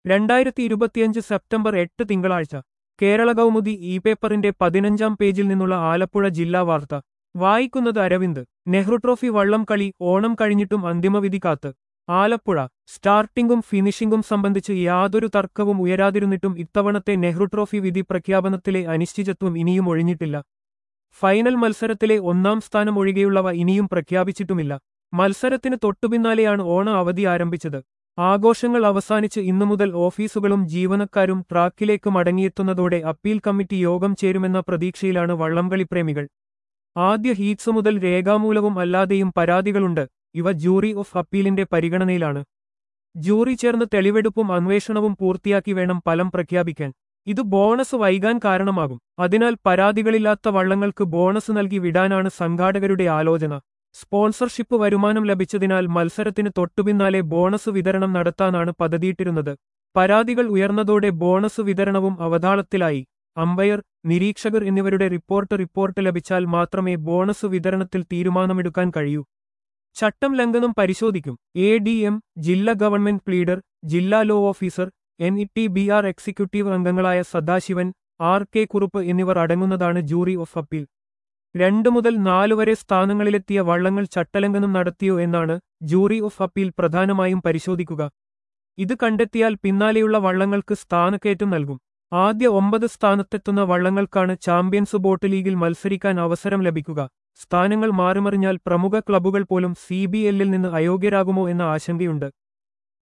രണ്ടായിരത്തി ഇരുപത്തിയഞ്ച് സെപ്റ്റംബർ എട്ട് തിങ്കളാഴ്ച കേരള കൗമുദി ഇ പേപ്പറിന്റെ പതിനഞ്ചാം പേജിൽ നിന്നുള്ള ആലപ്പുഴ ജില്ലാ വാർത്ത വായിക്കുന്നത് അരവിന്ദ് നെഹ്റു ട്രോഫി വള്ളം കളി ഓണം കഴിഞ്ഞിട്ടും അന്തിമവിധി കാത്ത് ആലപ്പുഴ സ്റ്റാർട്ടിംഗും ഫിനിഷിംഗും സംബന്ധിച്ച് യാതൊരു തർക്കവും ഉയരാതിരുന്നിട്ടും ഇത്തവണത്തെ നെഹ്റു ട്രോഫി വിധി പ്രഖ്യാപനത്തിലെ അനിശ്ചിതത്വം ഇനിയും ഒഴിഞ്ഞിട്ടില്ല ഫൈനൽ മത്സരത്തിലെ ഒന്നാം സ്ഥാനം ഒഴികെയുള്ളവ ഇനിയും പ്രഖ്യാപിച്ചിട്ടുമില്ല മത്സരത്തിന് തൊട്ടുപിന്നാലെയാണ് ഓണ അവധി ആരംഭിച്ചത് ആഘോഷങ്ങൾ അവസാനിച്ച് ഇന്നു മുതൽ ഓഫീസുകളും ജീവനക്കാരും ട്രാക്കിലേക്ക് മടങ്ങിയെത്തുന്നതോടെ അപ്പീൽ കമ്മിറ്റി യോഗം ചേരുമെന്ന പ്രതീക്ഷയിലാണ് വള്ളംകളി പ്രേമികൾ ആദ്യ ഹീറ്റ്സ് മുതൽ രേഖാമൂലവും അല്ലാതെയും പരാതികളുണ്ട് ഇവ ജൂറി ഓഫ് അപ്പീലിന്റെ പരിഗണനയിലാണ് ജൂറി ചേർന്ന് തെളിവെടുപ്പും അന്വേഷണവും പൂർത്തിയാക്കി വേണം ഫലം പ്രഖ്യാപിക്കാൻ ഇത് ബോണസ് വൈകാൻ കാരണമാകും അതിനാൽ പരാതികളില്ലാത്ത വള്ളങ്ങൾക്ക് ബോണസ് നൽകി വിടാനാണ് സംഘാടകരുടെ ആലോചന സ്പോൺസർഷിപ്പ് വരുമാനം ലഭിച്ചതിനാൽ മത്സരത്തിന് തൊട്ടുപിന്നാലെ ബോണസ് വിതരണം നടത്താനാണ് പദ്ധതിയിട്ടിരുന്നത് പരാതികൾ ഉയർന്നതോടെ ബോണസ് വിതരണവും അവതാളത്തിലായി അമ്പയർ നിരീക്ഷകർ എന്നിവരുടെ റിപ്പോർട്ട് റിപ്പോർട്ട് ലഭിച്ചാൽ മാത്രമേ ബോണസ് വിതരണത്തിൽ തീരുമാനമെടുക്കാൻ കഴിയൂ ചട്ടം ലംഘനം പരിശോധിക്കും എ ഡി എം ജില്ലാ ഗവൺമെന്റ് പ്ലീഡർ ജില്ലാ law officer N E T B R executive അംഗങ്ങളായ സദാശിവൻ ആർ കെ കുറുപ്പ് എന്നിവർ അടങ്ങുന്നതാണ് ജൂറി ഓഫ് അപ്പീൽ രണ്ടു മുതൽ നാലു വരെ സ്ഥാനങ്ങളിലെത്തിയ വള്ളങ്ങൾ ചട്ടലംഘനം നടത്തിയോ എന്നാണ് ജൂറി ഓഫ് അപ്പീൽ പ്രധാനമായും പരിശോധിക്കുക ഇത് കണ്ടെത്തിയാൽ പിന്നാലെയുള്ള വള്ളങ്ങൾക്ക് സ്ഥാനക്കയറ്റം നൽകും ആദ്യ ഒമ്പത് സ്ഥാനത്തെത്തുന്ന വള്ളങ്ങൾക്കാണ് ചാമ്പ്യൻസ് ബോട്ട് ലീഗിൽ മത്സരിക്കാൻ അവസരം ലഭിക്കുക സ്ഥാനങ്ങൾ മാറിമറിഞ്ഞാൽ പ്രമുഖ ക്ലബ്ബുകൾ പോലും സി ബി എല്ലിൽ നിന്ന് അയോഗ്യരാകുമോ എന്ന ആശങ്കയുണ്ട്